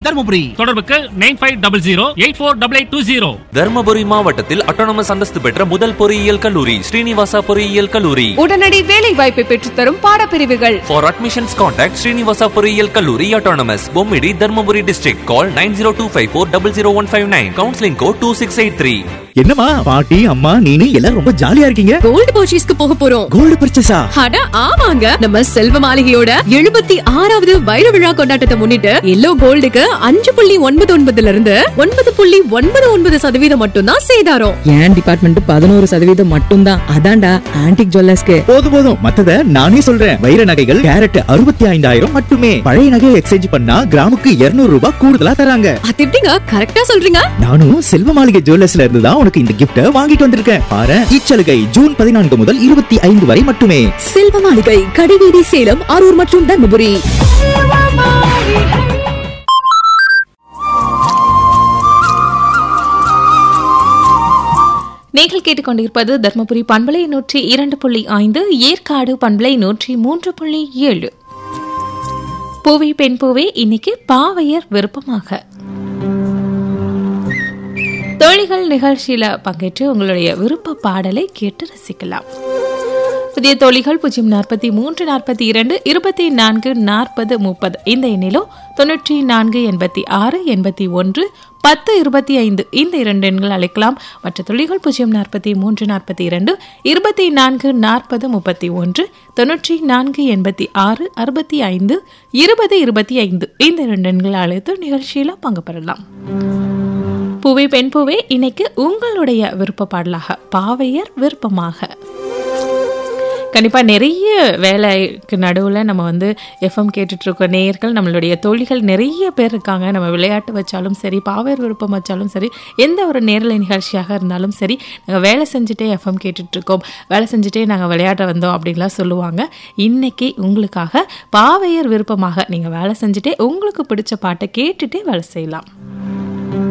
தருமபுரி தொடர்புக்கு nine five double zero eight four double eight two zero Dharmapuri மாவட்டத்தில் autonomous அந்தஸ்து பெற்ற முதல் பொறியியல் கல்லூரி ஸ்ரீனிவாசா பொறியியல் கல்லூரி உடனடி வேலை வாய்ப்பை பெற்றுத்தரும் பாடப்பிரிவுகள் For admissions, contact Srinivasa பொறியியல் கல்லூரி autonomous Bommidi Dharmapuri district. Call 90254-00159. Counseling code 2683. என்னம்மா பாட்டி அம்மா நீனு எல்லாரும் ரொம்ப ஜாலியா இருக்கீங்க கோல்டு பர்ச்சேஸ்க்கு போக போறோம் கோல்டு பர்ச்சேஸா அட ஆமாங்க நம்ம செல்வ மாளிகையோட எழுபத்தி ஆறாவது வைர விழா கொண்டாட்டத்தை முன்னிட்டு எல்லோ கோல்டுக்கு அஞ்சு புள்ளி ஒன்பது ஒன்பதுல இருந்து ஒன்பது புள்ளி ஒன்பது ஒன்பது சதவீதம் மட்டும்தான் சேதாரம் என் டிபார்ட்மெண்ட் பதினோரு சதவீதம் மட்டும்தான் அதான்டா ஆன்டிக் ஜுவல்லர்ஸ்க்கு போதும் போதும் மத்தத நானே சொல்றேன் வைர நகைகள் கேரட் அறுபத்தி ஐந்தாயிரம் மட்டுமே பழைய நகையை எக்ஸ்சேஞ்ச் பண்ணா கிராமுக்கு 200 ரூபாய் கூடுதலா தராங்க அது எப்படிங்க கரெக்டா சொல்றீங்க நானும் செல்வ மாளிகை ஜுவல்லர்ஸ்ல இருந்து தான் உனக்கு இந்த கிஃப்ட வாங்கிட்டு வந்திருக்கேன் பாரு இச்சலுகை ஜூன் பதினான்கு முதல் இருபத்தி ஐந்து வரை மட்டுமே செல்வ மாளிகை கடிவீதி சேலம் அரூர் மற்றும் தர்மபுரி நீங்கள் கேட்டுக்கொண்டிருப்பது தர்மபுரி பண்பலை நூற்றி இரண்டு புள்ளி ஐந்து ஏற்காடு பண்பலை நூற்றி மூன்று புள்ளி ஏழு பூவி பெண் பூவே இன்னைக்கு பாவையர் விருப்பமாக தோழிகள் நிகழ்ச்சியில பங்கேற்று உங்களுடைய விருப்ப பாடலை கேட்டு ரசிக்கலாம் புதிய தோழிகள் பூஜ்ஜியம் நாற்பத்தி மூன்று நாற்பத்தி இரண்டு இருபத்தி நான்கு நாற்பது முப்பது இந்த எண்ணிலோ தொன்னூற்றி நான்கு எண்பத்தி ஆறு எண்பத்தி ஒன்று பத்து இருபத்தி ஐந்து இந்த இரண்டு எண்கள் அழைக்கலாம் மற்ற தொழில்கள் பூஜ்ஜியம் நாற்பத்தி மூன்று நாற்பத்தி இரண்டு இருபத்தி நான்கு நாற்பது முப்பத்தி ஒன்று தொன்னூற்றி நான்கு எண்பத்தி ஆறு அறுபத்தி ஐந்து இருபது இருபத்தி ஐந்து இந்த இரண்டு எண்கள் அழைத்து நிகழ்ச்சியில பங்கு பெறலாம் பூவே பெண் பூவே இன்னைக்கு உங்களுடைய விருப்ப பாடலாக பாவையர் விருப்பமாக கண்டிப்பாக நிறைய வேலைக்கு நடுவில் நம்ம வந்து எஃப்எம் கேட்டுட்ருக்கோம் நேயர்கள் நம்மளுடைய தோழிகள் நிறைய பேர் இருக்காங்க நம்ம விளையாட்டு வச்சாலும் சரி பாவேர் விருப்பம் வச்சாலும் சரி எந்த ஒரு நேரலை நிகழ்ச்சியாக இருந்தாலும் சரி நாங்கள் வேலை செஞ்சுட்டே எஃப்எம் கேட்டுட்ருக்கோம் வேலை செஞ்சுட்டே நாங்கள் விளையாட வந்தோம் அப்படின்லாம் சொல்லுவாங்க இன்னைக்கு உங்களுக்காக பாவையர் விருப்பமாக நீங்கள் வேலை செஞ்சுட்டே உங்களுக்கு பிடிச்ச பாட்டை கேட்டுட்டே வேலை செய்யலாம்